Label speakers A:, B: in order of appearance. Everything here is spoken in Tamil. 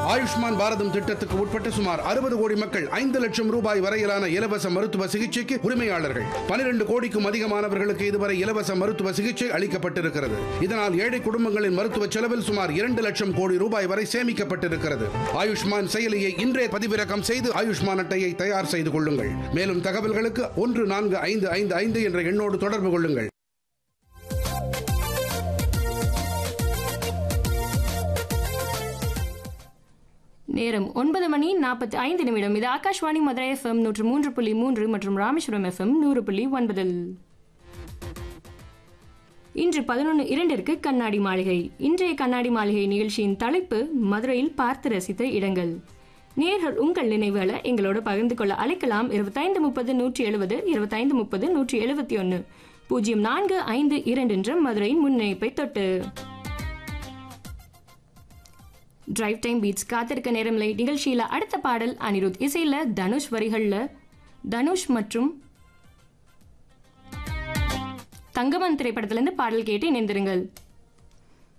A: ஆயுஷ்மான் பாரதம் திட்டத்துக்கு உட்பட்ட சுமார் அறுபது கோடி மக்கள் ஐந்து லட்சம் ரூபாய் வரையிலான இலவச மருத்துவ சிகிச்சைக்கு உரிமையாளர்கள் பனிரெண்டு கோடிக்கும் அதிகமானவர்களுக்கு இதுவரை இலவச மருத்துவ சிகிச்சை அளிக்கப்பட்டிருக்கிறது இதனால் ஏழை குடும்பங்களின் மருத்துவ செலவில் சுமார் இரண்டு லட்சம் கோடி ரூபாய் வரை சேமிக்கப்பட்டிருக்கிறது ஆயுஷ்மான் செயலியை இன்றே பதிவிறக்கம் செய்து ஆயுஷ்மான் அட்டையை தயார் செய்து கொள்ளுங்கள் மேலும் தகவல்களுக்கு ஒன்று நான்கு ஐந்து ஐந்து ஐந்து என்ற எண்ணோடு தொடர்பு கொள்ளுங்கள்
B: நேரம் ஒன்பது மணி நாற்பத்தி ஐந்து நிமிடம் இது ஆகாஷ்வாணி மதுரை எஃப்எம் நூற்று மூன்று புள்ளி மூன்று மற்றும் ராமேஸ்வரம் எஃப்எம் நூறு புள்ளி ஒன்பதில் இன்று பதினொன்று இரண்டிற்கு கண்ணாடி மாளிகை இன்றைய கண்ணாடி மாளிகை நிகழ்ச்சியின் தலைப்பு மதுரையில் பார்த்து ரசித்த இடங்கள் நேர்கள் உங்கள் நினைவுகளை எங்களோட பகிர்ந்து கொள்ள அழைக்கலாம் இருபத்தைந்து முப்பது நூற்றி எழுபது இருபத்தைந்து முப்பது நூற்றி எழுபத்தி ஒன்று பூஜ்ஜியம் நான்கு ஐந்து இரண்டு என்ற மதுரையின் முன்னிணைப்பை தொட்டு டிரைவ் டைம் பீட்ஸ் காத்திருக்க நேரமில்லை நிகழ்ச்சியில் அடுத்த பாடல் அனிருத் இசையில் தனுஷ் வரிகளில் தனுஷ் மற்றும் தங்கமன் திரைப்படத்திலிருந்து பாடல் கேட்டு இணைந்திருங்கள்